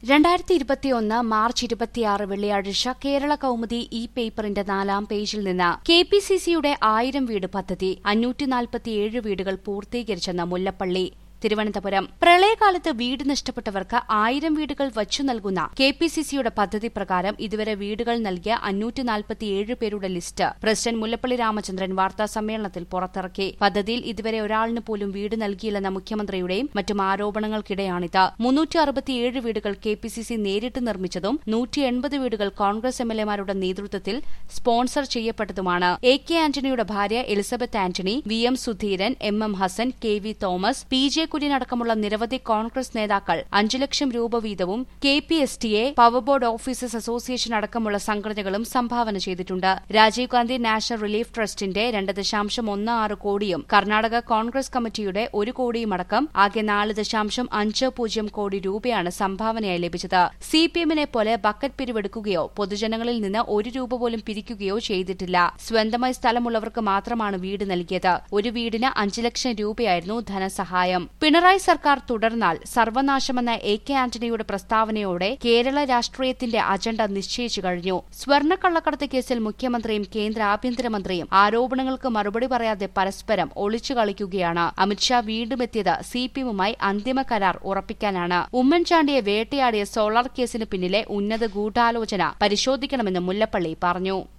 രണ്ടായിരത്തി ഇരുപത്തിയൊന്ന് മാർച്ച് ഇരുപത്തിയാറ് വെള്ളിയാഴ്ച കേരള കൌമുദി ഇ പേപ്പറിന്റെ നാലാം പേജിൽ നിന്ന് കെ പി സി സിയുടെ ആയിരം വീട് പദ്ധതി അഞ്ഞൂറ്റി നാൽപ്പത്തിയേഴ് വീടുകൾ പൂർത്തീകരിച്ചെന്ന് മുല്ലപ്പള്ളി തിരുവനന്തപുരം പ്രളയകാലത്ത് വീട് നഷ്ടപ്പെട്ടവർക്ക് ആയിരം വീടുകൾ വച്ചു നൽകുന്ന കെ പി സി സിയുടെ പദ്ധതി പ്രകാരം ഇതുവരെ വീടുകൾ നൽകിയ അഞ്ഞൂറ്റി നാൽപ്പത്തിയേഴ് പേരുടെ ലിസ്റ്റ് പ്രസിഡന്റ് മുല്ലപ്പള്ളി രാമചന്ദ്രൻ വാർത്താ സമ്മേളനത്തിൽ പുറത്തിറക്കി പദ്ധതിയിൽ ഇതുവരെ ഒരാളിന് പോലും വീട് നൽകിയില്ലെന്ന മുഖ്യമന്ത്രിയുടെയും മറ്റും ആരോപണങ്ങൾക്കിടെയാണിത് മുന്നൂറ്റി അറുപത്തിയേഴ് വീടുകൾ കെ പി സി സി നേരിട്ട് നിർമ്മിച്ചതും നൂറ്റി എൺപത് വീടുകൾ കോൺഗ്രസ് എം എൽ എമാരുടെ നേതൃത്വത്തിൽ സ്പോൺസർ ചെയ്യപ്പെട്ടതുമാണ് എ കെ ആന്റണിയുടെ ഭാര്യ Elizabeth Antony V M Sudheeran M M Hassan K V Thomas P J Kurien അടക്കമുള്ള നിരവധി കോൺഗ്രസ് നേതാക്കൾ അഞ്ചു ലക്ഷം രൂപ വീതവും K P S T A power board officers association അടക്കമുള്ള സംഘടനകളും സംഭാവന ചെയ്തിട്ടുണ്ട് രാജീവ് ഗാന്ധി നാഷണൽ റിലീഫ് ട്രസ്റ്റിന്റെ രണ്ട് ദശാംശം ഒന്ന് ആറ് കോടിയും കർണാടക കോൺഗ്രസ് കമ്മിറ്റിയുടെ ഒരു കോടിയും അടക്കം ആകെ നാല് ദശാംശം അഞ്ച് പൂജ്യം കോടി രൂപയാണ് സംഭാവനയായി ലഭിച്ചത് സി പി എമ്മിനെ പോലെ ബക്കറ്റ് പിരിവെടുക്കുകയോ പൊതുജനങ്ങളിൽ നിന്ന് ഒരു രൂപ പോലും പിരിക്കുകയോ ചെയ്തിട്ടില്ല സ്വന്തമായി സ്ഥലമുള്ളവർക്ക് മാത്രമാണ് വീട് നൽകിയത് ഒരു വീടിന് അഞ്ച് ലക്ഷം രൂപയായിരുന്നു ധനസഹായം പിണറായി സർക്കാർ തുടർന്നാൽ സർവനാശമെന്ന എ കെ ആന്റണിയുടെ പ്രസ്താവനയോടെ കേരള രാഷ്ട്രീയത്തിന്റെ അജണ്ട നിശ്ചയിച്ചു കഴിഞ്ഞു സ്വർണ്ണക്കള്ളക്കടത്ത് കേസിൽ മുഖ്യമന്ത്രിയും കേന്ദ്ര ആഭ്യന്തരമന്ത്രിയും ആരോപണങ്ങൾക്ക് മറുപടി പറയാതെ പരസ്പരം ഒളിച്ചു കളിക്കുകയാണ് അമിത്ഷാ വീണ്ടും എത്തിയത് സി പി എമ്മുമായി അന്തിമ കരാർ ഉറപ്പിക്കാനാണ് ഉമ്മൻചാണ്ടിയെ വേട്ടയാടിയ സോളാർ കേസിന് പിന്നിലെ ഉന്നത ഗൂഢാലോചന പരിശോധിക്കണമെന്ന് മുല്ലപ്പള്ളി പറഞ്ഞു